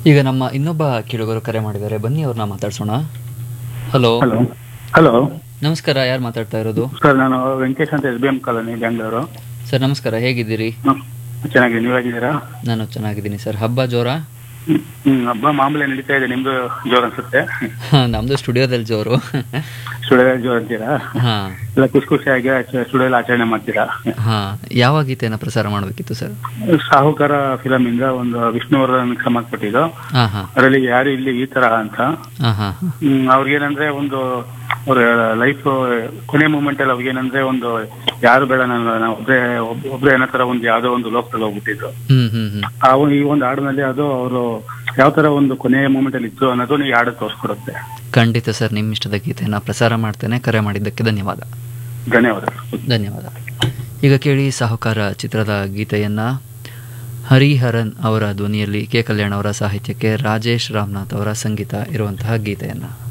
ಈಗ ನಮ್ಮ ಇನ್ನೊಬ್ಬ ಕೇಳುಗರು ಕರೆ ಮಾಡಿದ್ದಾರೆ ಬನ್ನಿ ಅವ್ರನ್ನ ಮಾತಾಡ್ಸೋಣ ಹಲೋ ಹಲೋ ಹಲೋ ನಮಸ್ಕಾರ ಯಾರು ಮಾತಾಡ್ತಾ ಇರೋದು ಸರ್ ನಾನು ವೆಂಕಟೇಶ್ ಅಂತ S B M colony Bengaluru sir ನಮಸ್ಕಾರ ಹೇಗಿದ್ದೀರಿ ಹ್ಮ್. ಚೆನ್ನಾಗಿ ನೀವಾಗಿದ್ದೀರಾ ನಾನು ಚೆನ್ನಾಗಿದ್ದೀನಿ ಸರ್ ಹಬ್ಬ ಜೋರ ಹ್ಮ್. ಹ್ಮ್ ಹಬ್ಬ ಮಾಮೂಲಿ ನಡೀತಾ ಇದೆ ನಿಮ್ದು ಜೋರ್ ಅನ್ಸುತ್ತೆ ನಮ್ದು ಸ್ಟುಡಿಯೋದಲ್ಲಿ ಜೋರು ಸ್ಟುಡಿಯೋ ಜೋರ್ ಅಂತೀರಾ ಹಾ ಎಲ್ಲ ಖುಷಿ ಖುಷಿಯಾಗಿ ಸ್ಟುಡಿಯೋ ಆಚರಣೆ ಮಾಡ್ತೀರಾ ಹಾ ಯಾವ ಗೀತೆಯನ್ನ ಪ್ರಸಾರ ಮಾಡಬೇಕಿತ್ತು ಸರ್ ಸಾಹುಕಾರ ಫಿಲಮ್ ಇಂದ ಒಂದು ವಿಷ್ಣುವರ್ಧನ್ ಸಂಬಂಧಪಟ್ಟಿದ್ದು ಹಾ ಹಾ ಅದರಲ್ಲಿ ಯಾರು ಇಲ್ಲಿ ಈ ತರ ಅಂತ ಹಾ ಹಾ ಹಾ ಹ್ಮ್, ಅವ್ರಿಗೇನಂದ್ರೆ ಒಂದು ಅವ್ರ ಲೈಫ್ ಕೊನೆ ಮೂಮೆಂಟ್ ಅಲ್ಲಿ ಅವ್ರಿಗೇನಂದ್ರೆ ಒಂದು ಯಾರು ಬೇಡ ನಾನು ನಾನು ಒಬ್ರೇ ಒಬ್- ಒಬ್ರೇ ಅನ್ನೋ ತರ ಒಂದು ಯಾವ್ದೋ ಒಂದು ಲೋಕದಲ್ಲಿ ಹೋಗ್ಬಿಟ್ಟಿದ್ರು ಹ್ಮ್ ಹ್ಮ್ ಹ್ಮ್ ಆ ಒಂದು- ಈ ಒಂದು ಹಾಡಿನಲ್ಲಿ ಅದು ಅವರು ಯಾವ ತರ ಒಂದು ಕೊನೆಯ ಮೂಮೆಂಟ್ ಅಲ್ಲಿ ಇತ್ತು ಅನ್ನೋದು ಈ ಹಾಡು ತೋರಿಸ್ಕೊಡುತ್ತೆ ಖಂಡಿತ ಸರ್ ನಿಮ್ಮ ಇಷ್ಟದ ಗೀತೆಯನ್ನ ಪ್ರಸಾರ ಮಾಡ್ತೇನೆ ಕರೆ ಮಾಡಿದ್ದಕ್ಕೆ ಧನ್ಯವಾದ ಧನ್ಯವಾದಗಳು ಧನ್ಯವಾದ ಈಗ ಕೇಳಿ ಸಾಹುಕಾರ ಚಿತ್ರದ ಗೀತೆಯನ್ನ ಹರಿಹರನ್ ಅವರ ಧ್ವನಿಯಲ್ಲಿ ಕೆ ಕಲ್ಯಾಣ್ ಅವರ ಸಾಹಿತ್ಯಕ್ಕೆ ರಾಜೇಶ್ ರಾಮನಾಥ್ ಅವರ ಸಂಗೀತ ಇರುವಂತಹ ಗೀತೆಯನ್ನ